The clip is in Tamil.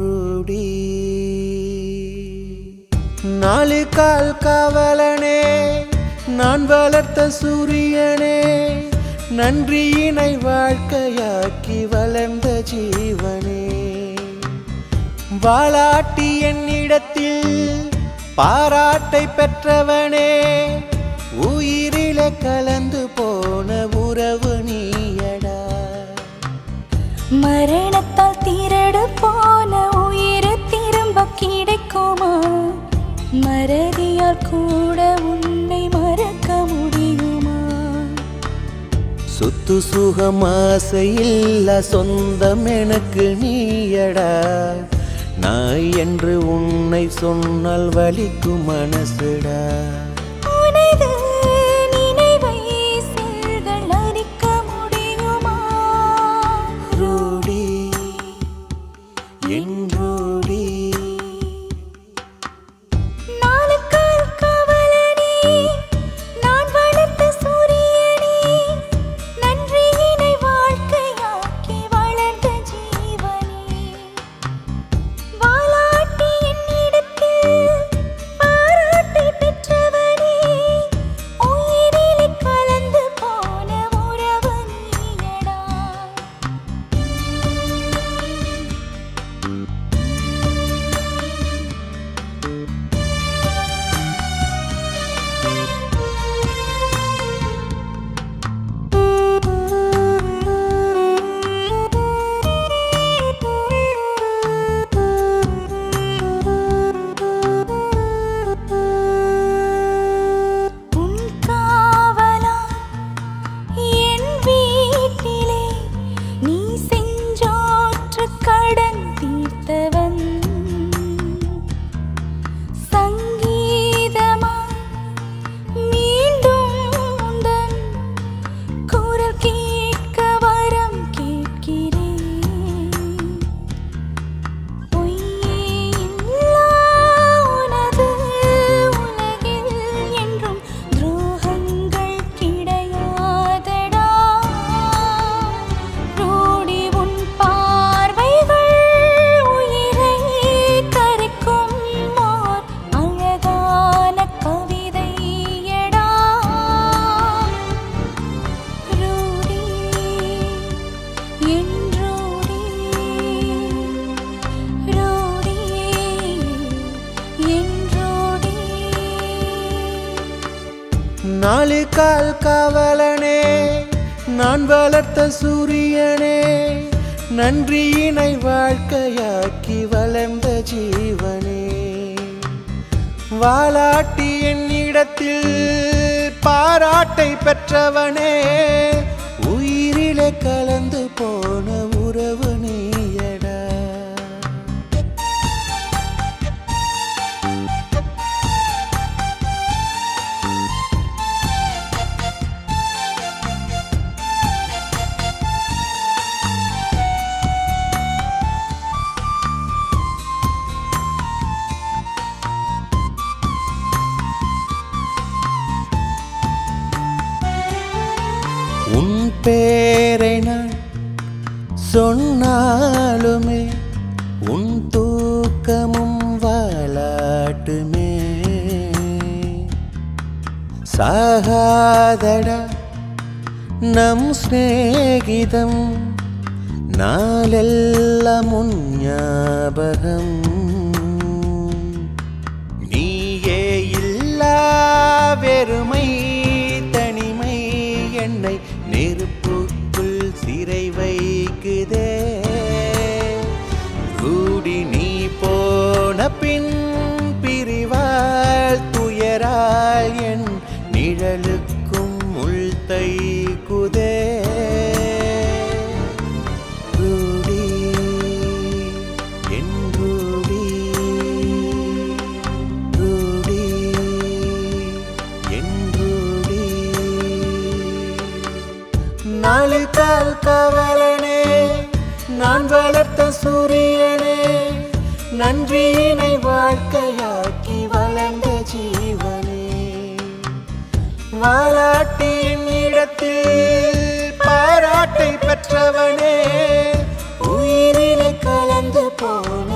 ரூடி நாலு கால் காவலனே நான் வளர்த்த சூரியனே நன்றியினை வாழ்க்கையாக்கி வளர்ந்த ஜீவனே வாலாட்டி என்னிடத்தில் பாராட்டை பெற்றவனே உயிரில கலந்து போன உறவு நீயடா மரணத்தால் திரடு போன உயிர் திரும்ப கிடைக்குமா மறதியால் கூட உன்னை மறக்க முடியுமா சொத்து சுகம் ஆசையில்ல சொந்தம் எனக்கு நீயடா நாய் என்று உன்னை சொன்னால் வலிக்கும் மனசுடா உனது நினைவை செல்கள் அரிக்க முடியுமா ரூடி என் ரூடி நாலு கால் காவலனே நான் வளர்த்த சூரியனே நன்றியினை வாழ்க்கையாக்கி வளர்ந்த ஜீவனே வாலாட்டி என்னிடத்தில் பாராட்டை பெற்றவனே உயிரிலே கலந்து போன உறவு நீயடா உன் காவலா என் வீட்டிலே நீ செஞ்சோற்று கடன் தீர்த்தவன் சங்கீதமா மீண்டும் உந்தன் குரல் கேட்க வரம் கேட்கிறேன் பொய்யே இல்லா உனது உலகில் என்றும் துரோகங்கள் கிடையாதடா ரூடி உன் பார்வைகள் உயிரை கரைக்கும் ஓர் அழகான கவிதையடா ரூடி என் ரூடி ரூடி என் ரூடி நாலு கால் காவலனே நான் வளர்த்த சூரியனே நன்றியினை வாழ்க்கையாக்கி வளர்ந்த ஜீவனே வாலாட்டி என்னிடத்தில் பாராட்டை பெற்றவனே உயிரிலே கலந்து போன உறவு நீயடா உன் பேரை நான் சொன்னாலுமே உன் தூக்கமும் வாலாட்டுமே சாகாதடா நம் சிநேகிதம் நாளெல்லாம் உன் ஞாபகம் நீயே இல்லா வெறுமை தனிமை என்னை நெருப்புக்குள் சிறை வைக்குதே கூடி நீ போன பின் பிரிவால் துயரால் என் நிழலுக்கும் உள் தைக்குதே ரூடி என் ரூடி ரூடி என் ரூடி நாலு கால் காவலனே நான் வளர்த்த சூரியனே நன்றியினை வாழ்க்கையாக்கி வளர்ந்த ஜீவனே வாலாட்டியின் இடத்தில் பாராட்டை பெற்றவனே உயிரிலே கலந்து போன